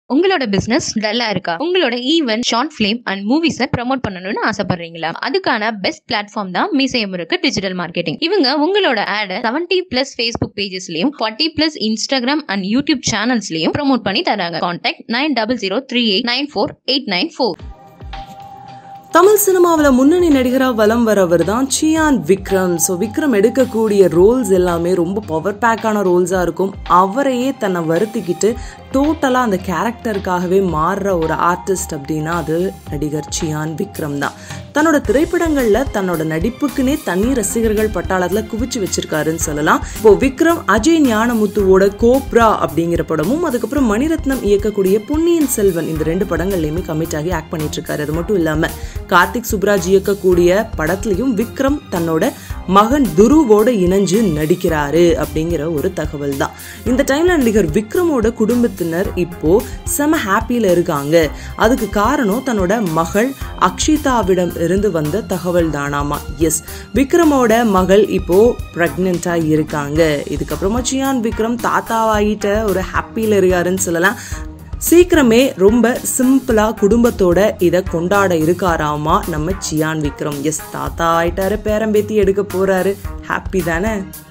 உங்களோட பிசினஸ் டல்லா இருக்கா உங்களோட ஈவென்ட் ஷார்ட் ஃபிலிம் அண்ட் மூவிஸை ப்ரமோட் பண்ணணும்னு ஆசைப்படுறீங்களா அதுக்கான பெஸ்ட் பிளாட்ஃபார்ம் தான் மீசையம் இருக்கு டிஜிட்டல் மார்க்கெட்டிங் இவங்க உங்களோட ஆடை செவன்டி பிளஸ் ஃபேஸ்புக் பேஜஸ்லயும் forty plus Instagram and YouTube சேனல்ஸ்லயும் ப்ரோமோட் பண்ணி தராங்க contact nine double zero three eight nine four eight nine four Tamil சினிமாவில் முன்னணி நடிகராக வலம் வரவர் தான் சியான் விக்ரம் ஸோ விக்ரம் எடுக்கக்கூடிய ரோல்ஸ் எல்லாமே ரொம்ப பவர் பேக்கான ரோல்ஸாக இருக்கும் அவரையே தன்னை வருத்திக்கிட்டு டோட்டலாக அந்த கேரக்டருக்காகவே மாறுற ஒரு ஆர்டிஸ்ட் அப்படின்னா அது நடிகர் சியான் விக்ரம் தான் தன்னோட திரைப்படங்களில் தன்னோட நடிப்புக்குன்னே தனி ரசிகர்கள் பட்டாளத்தில் குவிச்சு வச்சிருக்காருன்னு சொல்லலாம் இப்போ விக்ரம் அஜய் ஞானமுத்துவோட கோப்ரா அப்படிங்கிற படமும் அதுக்கப்புறம் மணிரத்னம் இயக்கக்கூடிய பொன்னியின் செல்வன் இந்த ரெண்டு படங்கள்லையுமே கமிட் ஆகி ஆக்ட் பண்ணிட்டு இருக்காரு அது மட்டும் இல்லாமல் கார்த்திக் சுப்ராஜ் இயக்கக்கூடிய படத்துலையும் விக்ரம் தன்னோட மகன் துருவோட இணைஞ்சு நடிக்கிறாரு அப்படிங்கிற ஒரு தகவல் தான் இந்த டைம்ல நடிகர் விக்ரமோட குடும்பத்தினர் இப்போ செம ஹாப்பியில இருக்காங்க அதுக்கு காரணம் தன்னோட மகள் அக்ஷிதாவிடம் இருந்து வந்த தகவல் தானாமா எஸ் விக்ரமோட மகள் இப்போ பிரெக்னெண்டா இருக்காங்க இதுக்கப்புறமா சியான் விக்ரம் தாத்தாவாகிட்ட ஒரு ஹாப்பியில இருக்காருன்னு சொல்லலாம் சீக்கிரமே ரொம்ப சிம்பிளா குடும்பத்தோட இதை கொண்டாட இருக்காராமா நம்ம சியான் விக்ரம் எஸ் தாத்தா ஆயிட்டாரு பேரம்பேத்தி எடுக்க போறாரு ஹாப்பி தானே